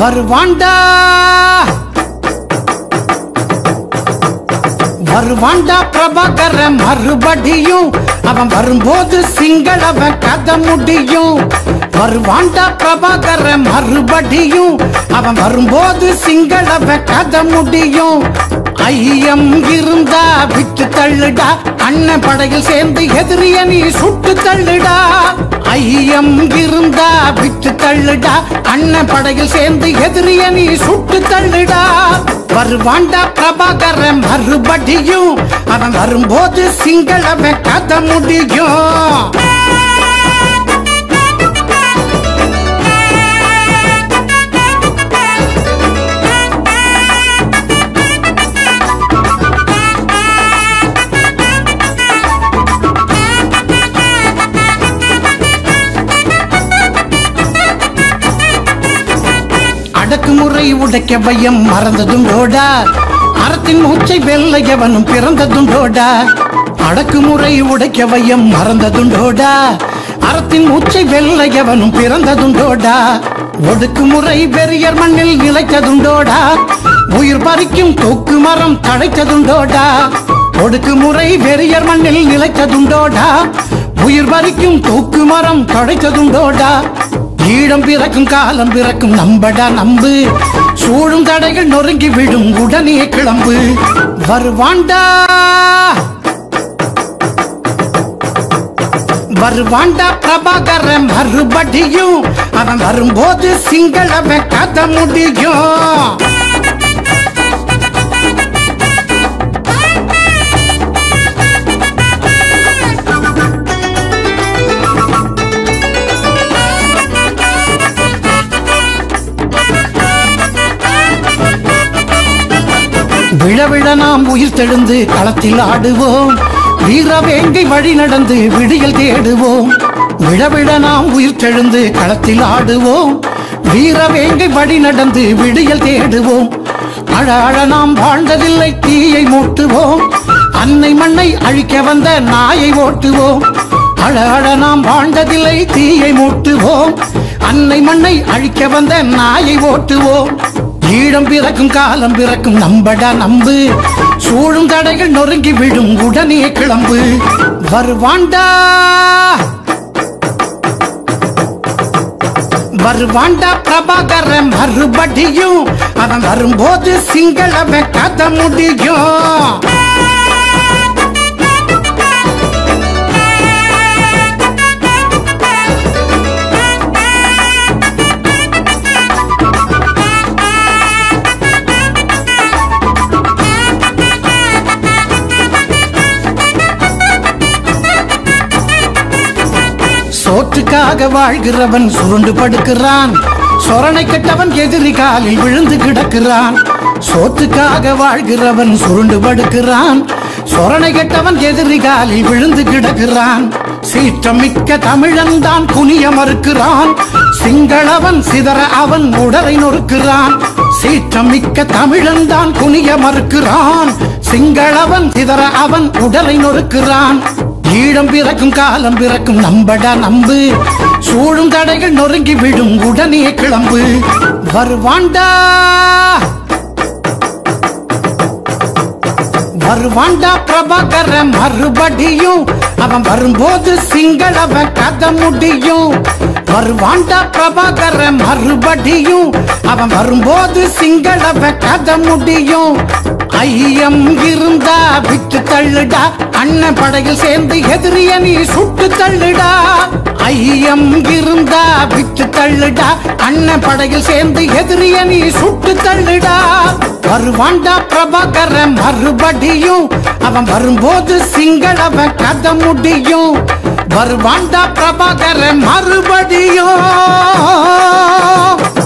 வருவாண்டா வருவாண்டா பிரபாகர மறுபடியும் அவன் வரும்போது சிங்களவன் கதை முடியும் வருவாண்டா பிரபாகர மறுபடியும் அவன் வரும்போது சிங்களவன் கதை முடியும் ஐயம் இருந்தா விட்டு தள்ளுடா அண்ணன் படையில் சேர்ந்து எதிரிய நீ சுட்டு தள்ளுடா ஐயம் இருந்தா விட்டு தள்ளுடா அண்ணன் படையில் சேர்ந்து எதிரிய நீ சுட்டு தள்ளுடா வருவாண்டா பிரபாகர மறுபடியும் அவன் வரும்போது சிங்களவன் கதை முடியும் அடக்குமுறை உடைக்க பயம் மறந்ததுண்டோடா அறத்தின் மூச்சை வெல்ல எவனும் பிறந்ததுண்டோடா அடக்குமுறை உடைக்க பயம் மறந்ததுண்டோடா அறத்தின் மூச்சை வெல்ல எவனும் பிறந்ததுண்டோடா ஒடுக்குமுறை வெறியர் மண்ணில் நிலைத்ததுண்டோடா உயிர் பறிக்கும் தூக்கு மரம் தழைத்ததுண்டோடா ஒடுக்குமுறை வெறியர் மண்ணில் நிலைத்ததுண்டோடா உயிர் பறிக்கும் தூக்கு மரம் தழைத்ததுண்டோடா ஈழம் பிறக்கும் காலம் பிறக்கும் நம்படா நம்பு சூழும் தடைகள் நொறுங்கி விடும் உடனே கிளம்பு வருவாண்டா வருவாண்டா பிரபாகர மறுபடியும் அவன் வரும்போது சிங்களவன் கதை முடியும் விழவிழ நாம் உயிர் தெழுந்து களத்தில் ஆடுவோம் வீரவேங்கை வழி நடந்து விடியல் தேடுவோம் விழவிழ நாம் உயிர் தெழுந்து களத்தில் ஆடுவோம் வீரவேங்கை வழி நடந்து விடியல் தேடுவோம் அழ அழ நாம் வாழ்ந்ததில்லை தீயை மூட்டுவோம் அன்னை மண்ணை அழிக்க வந்த நாயை ஓட்டுவோம் அழ அழ நாம் வாழ்ந்ததில்லை தீயை மூட்டுவோம் அன்னை மண்ணை அழிக்க வந்த நாயை ஓட்டுவோம் ஈழம் பிறக்கும் காலம் பிறக்கும் நம்படா நம்பு சூழும் தடைகள் நொறுங்கி விடும் உடனே கிளம்பு வருவாண்டா வருவாண்டா பிரபாகர மறுபடியும் அவன் வரும்போது சிங்களவன் கதை முடியும் சோற்றுக்காக வாழ்கிறவன் சுருண்டு படுக்கிறான் சொரணை கெட்டவன் எதிரி காலில் விழுந்து கிடக்கிறான் சோற்றுக்காக வாழ்கிறவன் சுருண்டு படுக்கிறான் சொரணை கெட்டவன் எதிரி காலில் விழுந்து கிடக்கிறான் சீற்றமிக்க தமிழன் தான் குனிய மறுக்கிறான் சிங்களவன் சிதற அவன் உடலை நொறுக்கிறான் சீற்றமிக்க தமிழன் தான் குனிய மறுக்கிறான் சிங்களவன் சிதற அவன் உடலை நொறுக்கிறான் ஈழம் பிறக்கும் காலம் பிறக்கும் நம்படா நம்பு சூழும் தடைகள் நொறுங்கி விடும் உடனே கிளம்பு வருவாண்டா வருவாண்டா பிரபாகர மறுபடியும் அவன் வரும்போது சிங்களவன் கதை முடியும் வருவாண்டா பிரபாகர மறுபடியும் அவன் வரும்போது சிங்களவன் கதை முடியும் ஐயம் இருந்தா விட்டு தள்ளுடா அண்ணன் படையில் சேர்ந்து எதிரிய நீ சுட்டு தள்ளுடா ஐயம் இருந்தா விட்டு தள்ளுடா அண்ணன் படையில் சேர்ந்து எதிரிய நீ சுட்டு தள்ளுடா வருவாண்டா பிரபாகர மறுபடியும் அவன் வரும்போது சிங்களவன் கதை முடியும் வருவாண்டா பிரபாகர மறுபடியும்